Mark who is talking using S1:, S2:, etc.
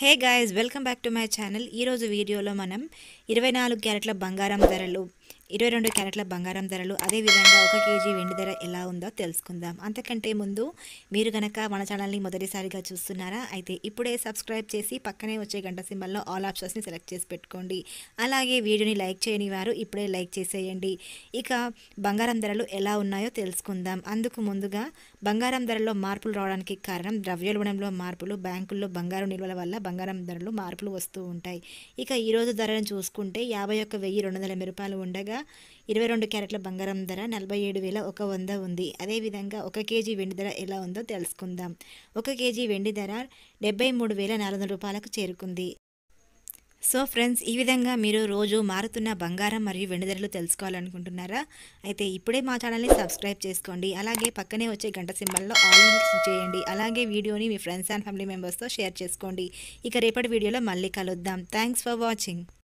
S1: hey guys welcome back to my channel ఈరోజు వీడియోలో మనం ఇరవై నాలుగు క్యారెట్ల బంగారం ధరలు ఇరవై రెండు క్యారెట్ల బంగారం ధరలు అదేవిధంగా ఒక కేజీ వెండి ధర ఎలా ఉందో తెలుసుకుందాం అంతకంటే ముందు మీరు గనక మన ఛానల్ని మొదటిసారిగా చూస్తున్నారా అయితే ఇప్పుడే సబ్స్క్రైబ్ చేసి పక్కనే వచ్చే గంట సింబల్లో ఆల్ ఆప్షన్స్ని సెలెక్ట్ చేసి పెట్టుకోండి అలాగే వీడియోని లైక్ చేయని వారు ఇప్పుడే లైక్ చేసేయండి ఇక బంగారం ధరలు ఎలా ఉన్నాయో తెలుసుకుందాం అందుకు ముందుగా బంగారం ధరలో మార్పులు రావడానికి కారణం ద్రవ్యోల్బణంలో మార్పులు బ్యాంకుల్లో బంగారు నిల్వల వల్ల బంగారం ధరలు మార్పులు వస్తూ ఉంటాయి ఇక ఈరోజు ధరను చూసుకుంటే యాభై ఒక్క వెయ్యి రెండు వందల రూపాయలు ఉండగా ఇరవై రెండు క్యారెట్ల బంగారం ధర నలభై ఏడు వేల ఒక వంద ఉంది అదేవిధంగా ఒక కేజీ వెండి ధర ఎలా ఉందో తెలుసుకుందాం ఒక కేజీ వెండి ధర డెబ్బై మూడు వేల నాలుగు వందల రూపాయలకు చేరుకుంది సో ఫ్రెండ్స్ ఈ విధంగా మీరు రోజు మారుతున్న బంగారం మరియు వెండి ధరలు తెలుసుకోవాలనుకుంటున్నారా అయితే ఇప్పుడే మా ఛానల్ని సబ్స్క్రైబ్ చేసుకోండి అలాగే పక్కనే వచ్చే గంట సింబల్లో ఆల్ చేయండి అలాగే వీడియోని మీ ఫ్రెండ్స్ అండ్ ఫ్యామిలీ మెంబర్స్తో షేర్ చేసుకోండి ఇక రేపటి వీడియోలో మళ్ళీ కలుద్దాం థ్యాంక్స్ ఫర్ వాచింగ్